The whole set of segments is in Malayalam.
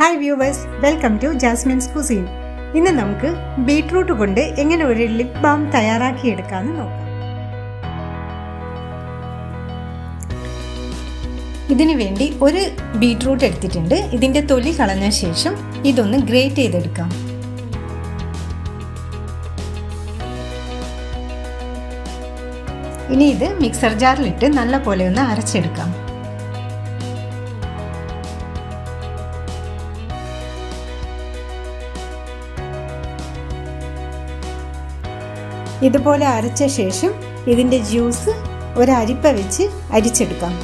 hi viewers welcome to Jasmine's cuisine ഇന്ന് നമുക്ക് ബീട്രൂട്ട് കൊണ്ട് എങ്ങനെ ഒരു ലിപ് ബാം തയ്യാറാക്കിയെടുക്കാമെന്ന് നോക്കാം ഇതിനു വേണ്ടി ഒരു ബീട്രൂട്ട് എടുത്തിട്ടുണ്ട് ഇതിൻ്റെ തൊലി കളഞ്ഞ ശേഷം ഇതൊന്ന് ഗ്രേറ്റ് ചെയ്തെടുക്കാം ഇനി ഇത് മിക്സർ ജാറിലിട്ട് നല്ല പോലെ ഒന്ന് അരച്ചെടുക്കാം ഇതുപോലെ അരച്ച ശേഷം ഇതിൻ്റെ ജ്യൂസ് ഒരരിപ്പ വെച്ച് അരിച്ചെടുക്കാം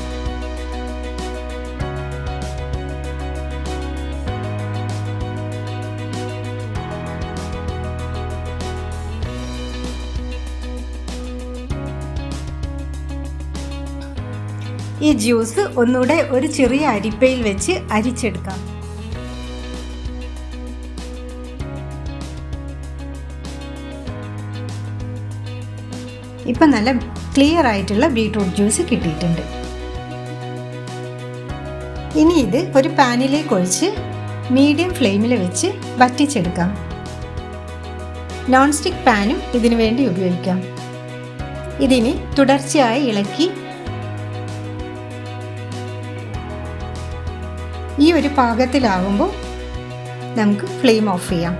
ഈ ജ്യൂസ് ഒന്നുകൂടെ ഒരു ചെറിയ അരിപ്പയിൽ വെച്ച് അരിച്ചെടുക്കാം ഇപ്പം നല്ല ക്ലിയർ ആയിട്ടുള്ള ബീട്രൂട്ട് ജ്യൂസ് കിട്ടിയിട്ടുണ്ട് ഇനി ഇത് ഒരു പാനിലേക്ക് ഒഴിച്ച് മീഡിയം ഫ്ലെയിമിൽ വെച്ച് വറ്റിച്ചെടുക്കാം നോൺ സ്റ്റിക്ക് പാനും ഇതിനു വേണ്ടി ഉപയോഗിക്കാം ഇതിനി തുടർച്ചയായി ഇളക്കി ഈ ഒരു പാകത്തിലാകുമ്പോൾ നമുക്ക് ഫ്ലെയിം ഓഫ് ചെയ്യാം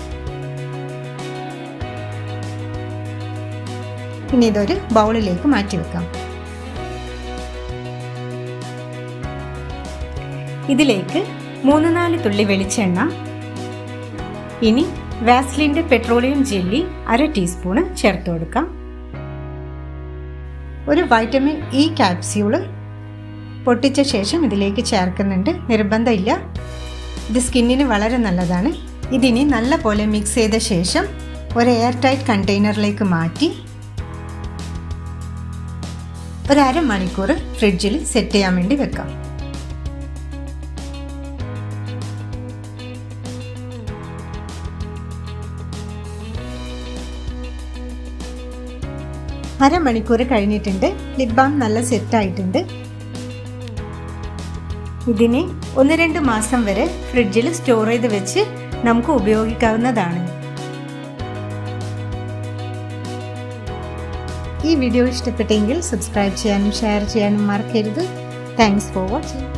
ഇനി ഇതൊരു ബൗളിലേക്ക് മാറ്റി വെക്കാം ഇതിലേക്ക് മൂന്ന് നാല് തുള്ളി വെളിച്ചെണ്ണ ഇനി വാസ്ലിൻ്റെ പെട്രോളിയം ജെല്ലി അര ടീസ്പൂണ് ചേർത്ത് കൊടുക്കാം ഒരു വൈറ്റമിൻ ഇ ക്യാപ്സ്യൂള് പൊട്ടിച്ച ശേഷം ഇതിലേക്ക് ചേർക്കുന്നുണ്ട് നിർബന്ധമില്ല ഇത് സ്കിന്നിന് വളരെ നല്ലതാണ് ഇതിനി നല്ല പോലെ മിക്സ് ചെയ്ത ശേഷം ഒരു എയർ ടൈറ്റ് കണ്ടെയ്നറിലേക്ക് മാറ്റി ഒരു അരമണിക്കൂർ ഫ്രിഡ്ജിൽ സെറ്റ് ചെയ്യാൻ വേണ്ടി വെക്കാം അരമണിക്കൂർ കഴിഞ്ഞിട്ടുണ്ട് ലിപ് ബാം നല്ല സെറ്റായിട്ടുണ്ട് ഇതിനെ ഒന്ന് രണ്ട് മാസം വരെ ഫ്രിഡ്ജിൽ സ്റ്റോർ ചെയ്ത് വെച്ച് നമുക്ക് ഉപയോഗിക്കാവുന്നതാണ് ഈ വീഡിയോ ഇഷ്ടപ്പെട്ടെങ്കിൽ സബ്സ്ക്രൈബ് ചെയ്യാനും ഷെയർ ചെയ്യാനും മറക്കരുത് താങ്ക്സ് ഫോർ വാച്ചിങ്